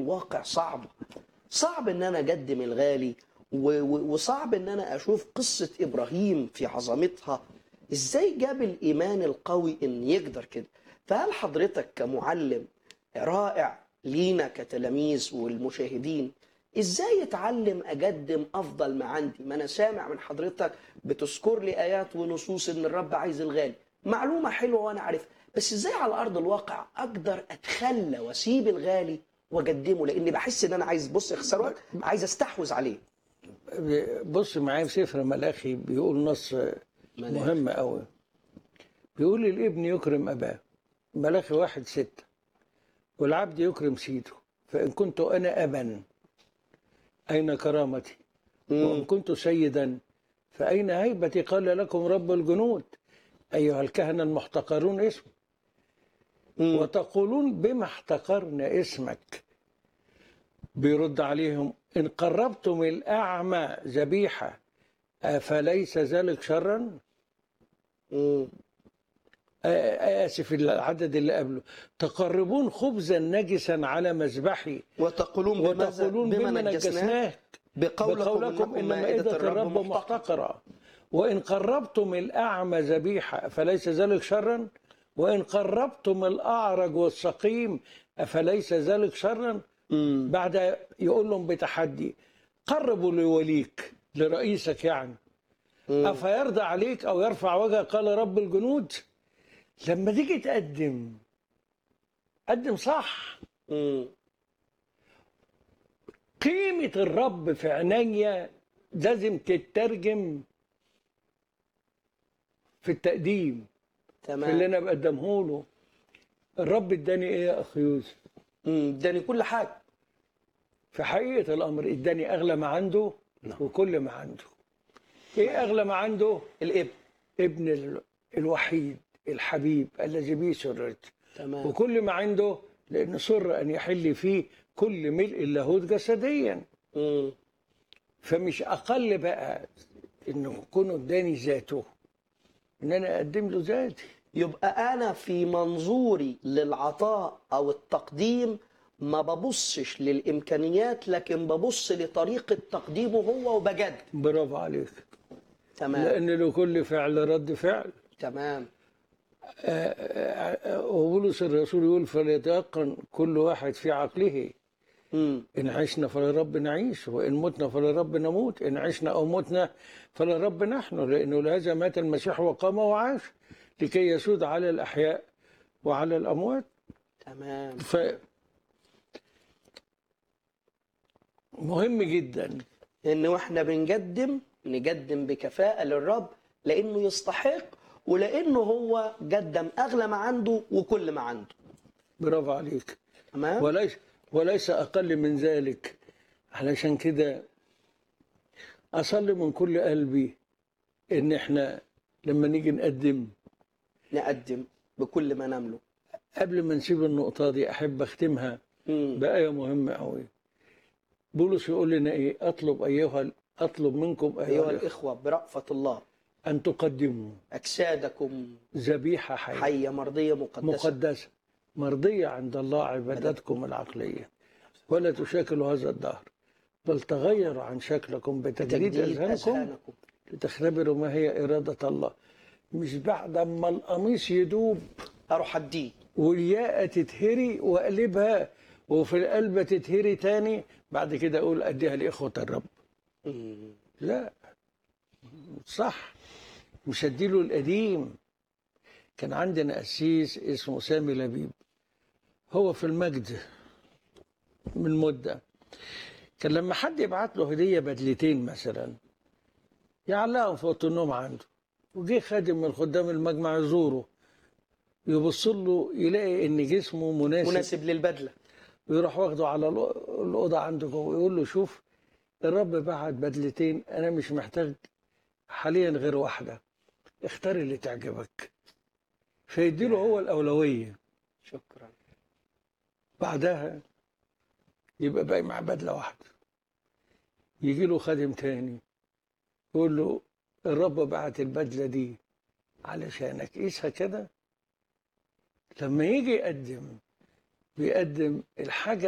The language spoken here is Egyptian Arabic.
الواقع صعبة صعب ان انا اقدم الغالي و- و- وصعب ان انا اشوف قصة ابراهيم في عظمتها ازاي جاب الايمان القوي ان يقدر كده فهل حضرتك كمعلم رائع لينا كتلاميذ والمشاهدين ازاي اتعلم اقدم افضل ما عندي ما انا سامع من حضرتك بتذكر لي ايات ونصوص ان الرب عايز الغالي معلومه حلوه وانا عارفها بس ازاي على ارض الواقع اقدر اتخلى واسيب الغالي واقدمه لاني بحس ان انا عايز بص اخسر وقت عايز استحوذ عليه بص معايا في سفر ملاخي بيقول نص مهم قوي بيقول الابن يكرم اباه ملاخي واحد ستة والعبد يكرم سيده فإن كنت أنا أبا أين كرامتي وإن كنت سيدا فأين هيبتي قال لكم رب الجنود أيها الكهنة المحتقرون اسمه وتقولون بما احتقرنا اسمك بيرد عليهم إن قربتم الأعمى ذبيحة أفليس ذلك شرا؟ مم. آه، آسف العدد اللي قبله تقربون خبزا نجسا على مذبحي وتقولون بماذا وتقولون بما بما نجسناه نجسناك بقولكم, بقولكم إن مائدة الرب محتقرة وإن قربتم الأعمى ذبيحة أفليس ذلك شرا وإن قربتم الأعرج والسقيم أفليس ذلك شرا مم. بعد يقول لهم بتحدي قربوا لوليك لرئيسك يعني مم. أفيرضى عليك أو يرفع وجهك قال رب الجنود لما تيجي تقدم قدم صح مم. قيمة الرب في عينيا لازم تترجم في التقديم في اللي تمام انا بقدمه له الرب اداني ايه يا اخي يوسف مم. اداني كل حاجه في حقيقة الامر اداني اغلى ما عنده وكل ما عنده ايه اغلى ما عنده الابن ابن ال- الوحيد الحبيب الذي به سررت تمام وكل ما عنده لأن سر أن يحل فيه كل ملء اللاهوت جسديا مم. فمش أقل بقى إنه يكون اداني ذاته إن أنا أقدم له ذاتي يبقى انا في منظوري للعطاء او التقديم ما ببصش للامكانيات لكن ببص لطريقه تقديمه هو وبجد برافو عليك تمام لأن لكل فعل رد فعل تمام وبولس الرسول يقول فليتيقن كل واحد في عقله مم. إن عشنا فلرب نعيش وإن متنا فلرب نموت إن عشنا أو متنا فلرب نحن لأنه لهذا مات المسيح وقام وعاش لكي يسود على الأحياء وعلى الأموات تمام ف مهم جدا ان واحنا بنقدم نقدم بكفاءه للرب لانه يستحق ولانه هو قدم اغلى ما عنده وكل ما عنده برافو عليك تمام وليس وليس أقل من ذلك علشان كده أصلي من كل قلبي إن إحنا لما نيجي نقدم نقدم بكل ما نملك قبل ما نسيب النقطة دي أحب أختمها مم. بآية مهمة أوي بولس يقول لنا إيه أطلب أيها أطلب منكم أيها, ايها الإخوة الاخوه برأفه الله أن تقدموا اجسادكم ذبيحة حية حيه مرضيه مقدسه مقدسة مرضية عند الله عبادتكم العقلية ولا تشاكلوا هذا الدهر بل تغيروا عن شكلكم بتجديد تجديد أذهانكم اذهانكم لتختبروا ما هي إرادة الله مش بعد ما القميص يدوب اروح اديه والياقة تتهري واقلبها وفي القلب تتهري تاني بعد كده اقول اديها لاخوة الرب مم. لا صح مش اديله القديم كان عندنا قسيس اسمه سامي لبيب هو في المجد من مدة كان لما حد يبعت له هدية بدلتين مثلا يعلقهم في اوضه النوم عنده وجه خادم من خدام المجمع يزوره يبص له يلاقي ان جسمه مناسب, مناسب للبدله ويروح واخده على الأو- الأوضة عنده جوه يقول له شوف الرب بعت بدلتين أنا مش محتاج حاليا غير واحدة اختار اللي تعجبك فيديله هو الأولوية شكرا بعدها يبقى باقي مع بدلة واحدة يجي له خادم تاني يقول له الرب بعت البدلة دي علشانك قيسها كده لما يجي يقدم بيقدم الحاجة